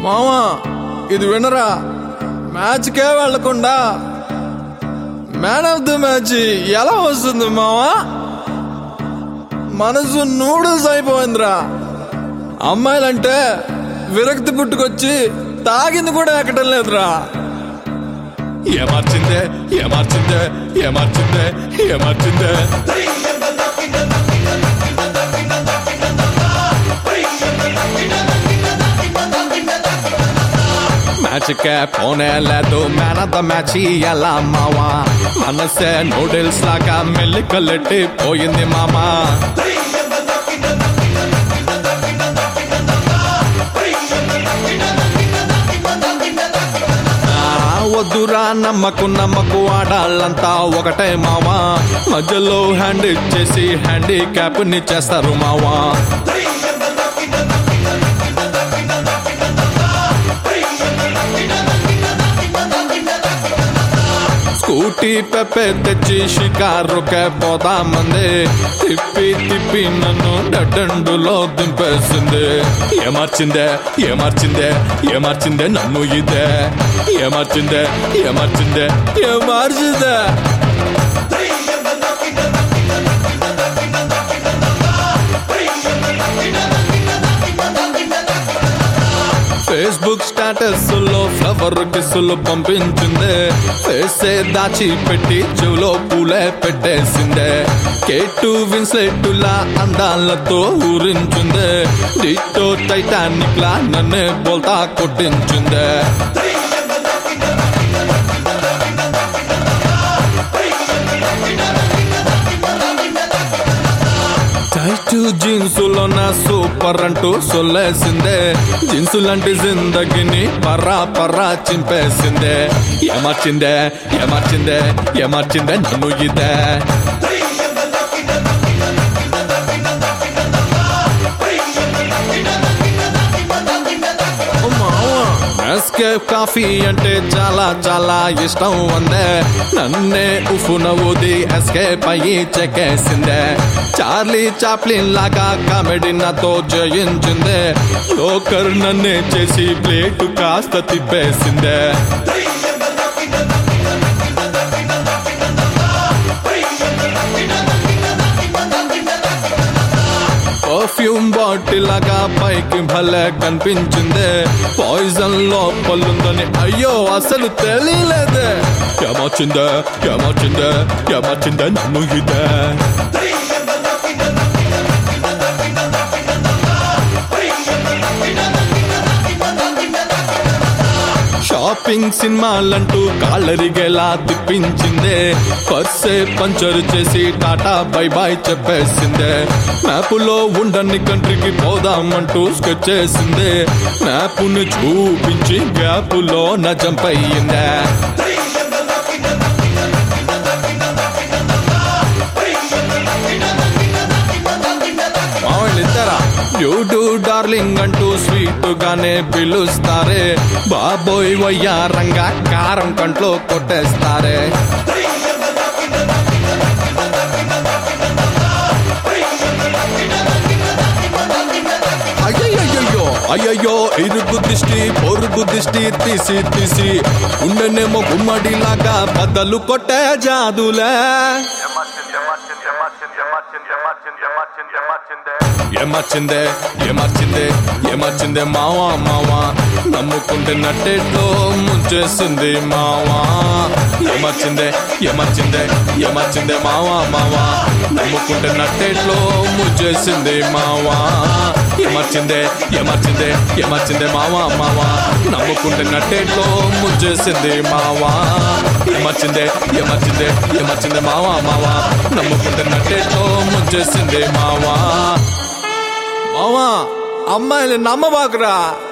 మామా ఇది వినరా మ్యాచ్కే వెళ్లకుండా మ్యాన్ ఆఫ్ ది మ్యాచ్ ఎలా వస్తుంది మావా మనసు నూడిల్స్ అయిపోయిందిరా అమ్మాయిలంటే విరక్తి పుట్టుకొచ్చి తాగింది కూడా ఎక్కడం లేదురా ఏమార్చిందే ఏమార్చిందే ఏమార్చిందే ఏమార్చిందే మ్యాచ్ కే పోనే లేదు మ్యాన్ ఆఫ్ ద మ్యాచ్ ఎలా మావా మనసే నూడిల్స్ లాగా మెల్లికల్లెట్టి పోయింది మామా ఆ, వద్దురా నమ్మకు నమ్మకు ఆడాళ్ళంతా ఒకటే మావా మధ్యలో హ్యాండ్ ఇచ్చేసి హ్యాండిక్యాప్ ని చేస్తారు మావా స్కూటీ పెప్పే తెచ్చి షికారుకే పోదామంది తిప్పి తిప్పి నన్ను డడ్డండులో దింపేసింది ఏమార్చిందే ఏమార్చిందే ఏమార్చిందే నన్ను ఇదే ఏమార్చిందే ఏమార్చిందే ఏమార్చిందే ఫేస్బుక్ స్టేటస్ లో ఫ్లవర్ కిస్సులు పంపించిందే ఫేసే దాచి పెట్టి చెవులో పూలే పెట్టేసిందే కేటు విన్సెట్ లా అందాలతో ఊరించిందే డిటో టైటానిక్ లా నన్నే బోల్తా కొట్టించిందే టైటు జీన్సులో నా సూపర్ అంటూ సొల్లేసిందే జీన్సు లాంటి జిందగిని పర్రా పర్రా చింపేసిందే ఏమార్చిందే ఏమార్చిందే ఏమార్చిందే నన్ను ఇదే ఓ మావా ఎస్కేప్ కాఫీ అంటే చాలా చాలా ఇష్టం అందే నన్నే ఉఫు నవ్వుది ఎస్కేప్ అయ్యి చెక్కేసిందే చార్లీ చాప్లిన్ లాగా కామెడీ నాతో జయించిందే జోకర్ నన్నే చేసి ప్లేటు కాస్త తిప్పేసిందే పర్ఫ్యూమ్ బాటిల్ లాగా పైకి భలే కనిపించిందే పాయిజన్ లోపలుందని అయ్యో అసలు తెలియలేదే ఏమొచ్చిందే ఏమొచ్చిందే ఏమొచ్చిందే నన్ను ఇదే షాపింగ్ సినిమాలంటూ కాళ్ళరిగేలా తిప్పించిందే పర్సే పంచరు చేసి టాటా బై బాయ్ చెప్పేసిందే మ్యాపులో ఉండని కంట్రీకి పోదామంటూ స్కెచ్ చేసిందే మ్యాపుని చూపించి గ్యాపులో నా జంప్ అయ్యిందే మావాళ్ళు ఇస్తారా డ్యూడు డార్లింగ్ అంటూ స్వీట్ గానే పిలుస్తారే బాబోయ్ వయ్యారంగా కారం కంట్లో కొట్టేస్తారే అయ్యయ్యో అయ్యయ్యో ఇరుగు దిష్టి పొరుగు దిష్టి తీసి తీసి ఉండనేమో గుమ్మడిలాగా బద్దలు కొట్టే జాదులే ఏమర్చిందే ఏమర్చిందే ఏమర్చిందే మావా మావా నమ్ముకుంటే నట్టేట్లో ముంచేసింది మావా ఏమర్చిందే ఏమర్చిందే ఏమర్చిందే మావా మావా నమ్ముకుంటే నట్టేట్లో ముంచేసింది మావా ఏమర్చిందే ఏమర్చిందే ఏమర్చిందే మావా మావా నమ్ముకుంటే నట్టేట్లో ముంచేసింది మావా ఏమర్చిందే ఏమర్చిందే ఏమర్చిందే మావా మావా నమ్ముకుంటే నట్టేట్లో ముంచేసింది మావా మావా అమ్మాయిని నమ్మబాకురా